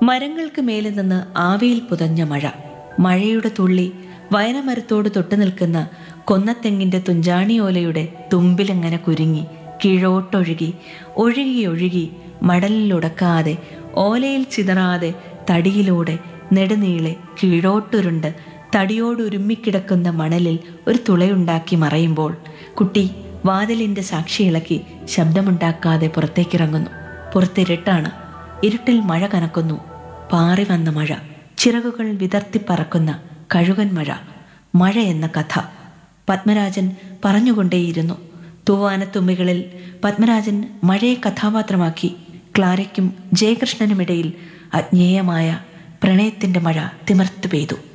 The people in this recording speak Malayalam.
മരങ്ങൾക്ക് മേലെ നിന്ന് ആവിയിൽ പുതഞ്ഞ മഴ മഴയുടെ തുള്ളി വയനമരത്തോട് തൊട്ടു നിൽക്കുന്ന കൊന്നത്തെങ്ങിന്റെ തുഞ്ചാണിയോലയുടെ തുമ്പിലങ്ങനെ കുരുങ്ങി കീഴോട്ടൊഴുകി ഒഴുകി ഒഴുകി മടലിലുടക്കാതെ ഓലയിൽ ചിതറാതെ തടിയിലൂടെ നെടുനീളെ കീഴോട്ടുരുണ്ട് തടിയോടുരുമ്മിക്കിടക്കുന്ന മണലിൽ ഒരു തുളയുണ്ടാക്കി മറയുമ്പോൾ കുട്ടി വാതിലിന്റെ സാക്ഷി ഇളക്കി ശബ്ദമുണ്ടാക്കാതെ പുറത്തേക്കിറങ്ങുന്നു പുറത്തിരുട്ടാണ് ഇരുട്ടിൽ മഴ കനക്കുന്നു പാറി വന്ന മഴ ചിറകുകൾ വിതർത്തി പറക്കുന്ന കഴുകൻ മഴ മഴ എന്ന കഥ പത്മരാജൻ പറഞ്ഞുകൊണ്ടേയിരുന്നു തൂവാനത്തുമ്പികളിൽ പത്മരാജൻ മഴയെ കഥാപാത്രമാക്കി ക്ലാരയ്ക്കും ജയകൃഷ്ണനുമിടയിൽ അജ്ഞേയമായ പ്രണയത്തിന്റെ മഴ തിമർത്തു പെയ്തു